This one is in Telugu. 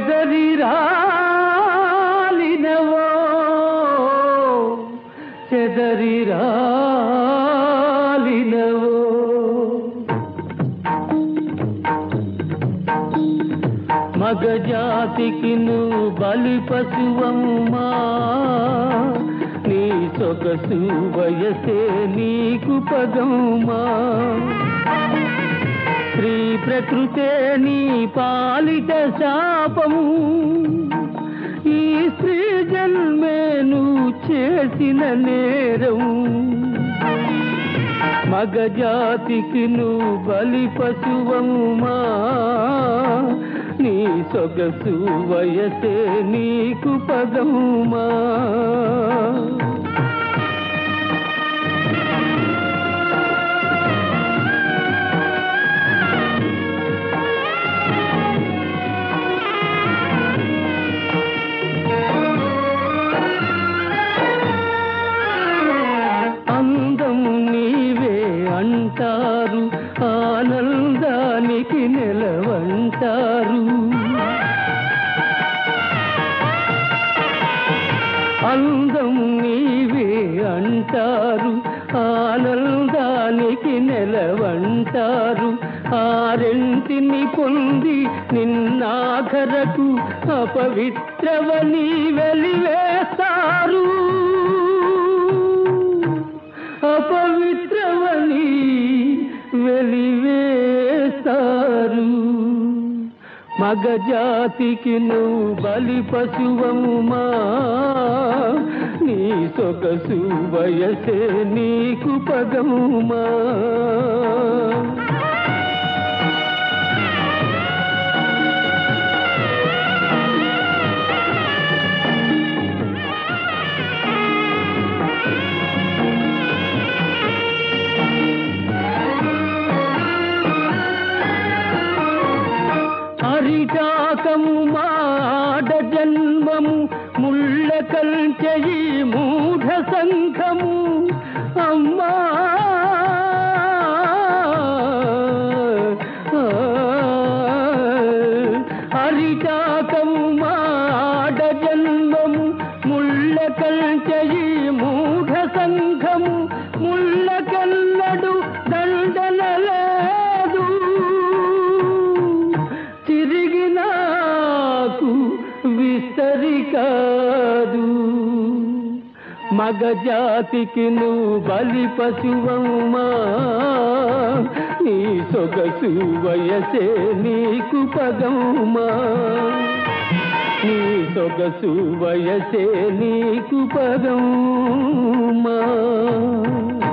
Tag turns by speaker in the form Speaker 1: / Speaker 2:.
Speaker 1: చెదరి రాలినవో చెదరి రాలినవో మగజాతికి నువ్వు బలి పశువమ్మా నీ సొగసు వయసే నీకు పదమ్మా స్త్రీ ప్రకృతే నీ పాలిట శాపము ఈ స్త్రీ జన్మే నువ్వు చేసిన నేరం మగజాతికి నువ్వు బలి పశువమ్మా నీ సొగసు వయసే నీకు పదమ్మా అందం నీవే అంటారు ఆనందానికి నిలవంటారు అందం నీవే అంటారు ఆనందానికి నెలవంటారు ఆరెంటిని పొంది నిన్నాఖరకు అపవిత్రవని వెలివేస్తారు అపవిత్రవని వెలివేస్తారు మగజాతికి నువ్వు బలి పశువమ్మా నీ సొగసు వయసే నీకు పదమ్మా హరిటాకము మాడ జన్మము ముళ్ళ కంచెయి మూఢ సంఘము అమ్మా హరిటాకము మాడ జన్మము ముళ్ళ కంచెయి మూఢ సంఘము ముళ్ళ కల్లడు దండన లేదు తిరిగి నాకు విస్తరి కాదు మగజాతికి నువ్వు బలి పశువమ్మా నీ సొగసు వయసే నీకు పదమ్మా నీ సొగసు వయసే నీకు పదమ్మా